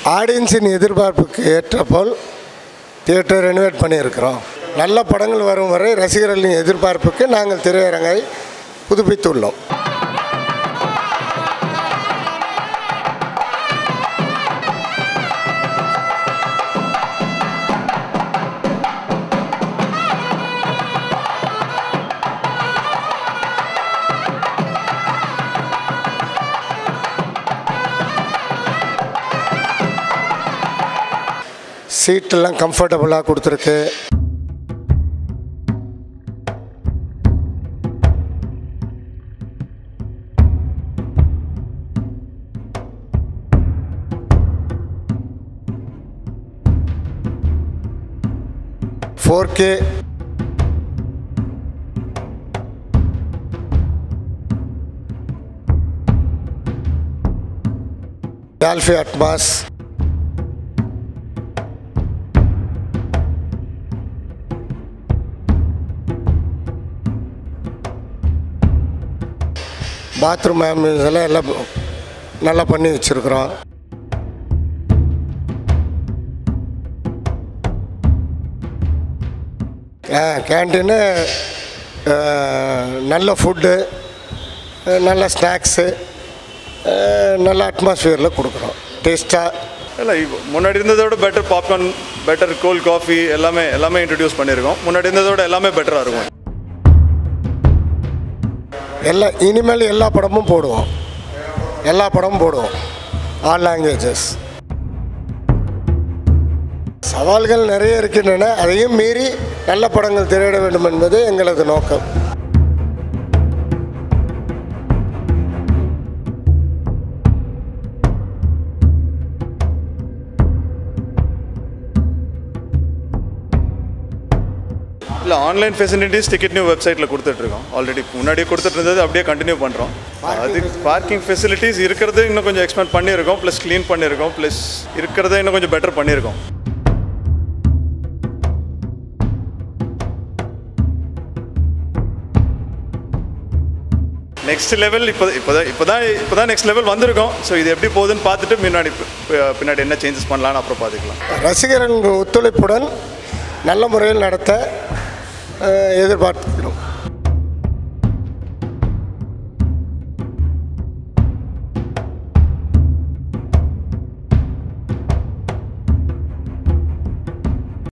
ஆடியன்ஸின் எதிர்பார்ப்புக்கு ஏற்றபோல் theatre renovate பண்ணியிருக்கிறோம் நல்ல படங்கள் வரும் வரை ரசிகர்களின் எதிர்பார்ப்புக்கு நாங்கள் திரையரங்கை புதுப்பித்துள்ளோம் சீட்டெல்லாம் கம்ஃபர்டபுளாக கொடுத்துருக்கு four K Dolby Atmos bathroom இதெல்லாம் எல்லாம் நல்லா பண்ணி வச்சுருக்குறோம் கேன்டீனு நல்ல ஃபுட்டு நல்ல ஸ்நாக்ஸு நல்ல அட்மாஸ்ஃபியரில் கொடுக்குறோம் டேஸ்ட்டாக இல்லை இப்போ முன்னாடி இருந்ததை விட better popcorn better cold coffee எல்லாமே எல்லாமே இன்ட்ரடியூஸ் பண்ணியிருக்கோம் முன்னாடி இருந்ததை விட எல்லாமே பெட்டராக இருக்கும் எல்லா இனிமேல் எல்லா படமும் போடுவோம் எல்லா படமும் போடுவோம் ஆல் லாங்குவேஜஸ் சவால்கள் நிறைய இருக்கின்றன அதையும் மீறி நல்ல படங்கள் திரையிட வேண்டும் என்பது எங்களது நோக்கம் இல்லை ஆன்லைன் ஃபெசிலிட்டிஸ் டிக்கெட் நியூ வெப்சைட்டில் கொடுத்துட்ருக்கோம் ஆல்ரெடி முன்னாடி கொடுத்துட்டு இருந்தது அப்படியே கண்டினியூ பண்ணுறோம் அது பார்க்கிங் ஃபெசிலிட்டிஸ் இருக்கிறது இன்னும் கொஞ்சம் எக்ஸ்பேண்ட் பண்ணியிருக்கோம் ப்ளஸ் க்ளீன் பண்ணியிருக்கோம் ப்ளஸ் இருக்கிறத இன்னும் கொஞ்சம் பெட்டர் பண்ணியிருக்கோம் நெக்ஸ்ட் லெவல் இப்போ இப்போ தான் இப்போ தான் இப்போ தான் நெக்ஸ்ட் லெவல் வந்திருக்கோம் ஸோ இது எப்படி போகுதுன்னு பார்த்துட்டு முன்னாடி பி- பின்னாடி என்ன சேஞ்சஸ் பண்ணலான்னு அப்புறம் பார்த்துக்கலாம் ரசிகர்கள் ஒத்துழைப்புடன் நல்ல முறையில் நடத்த அஹ், எதிர்பார்க்கிறோம்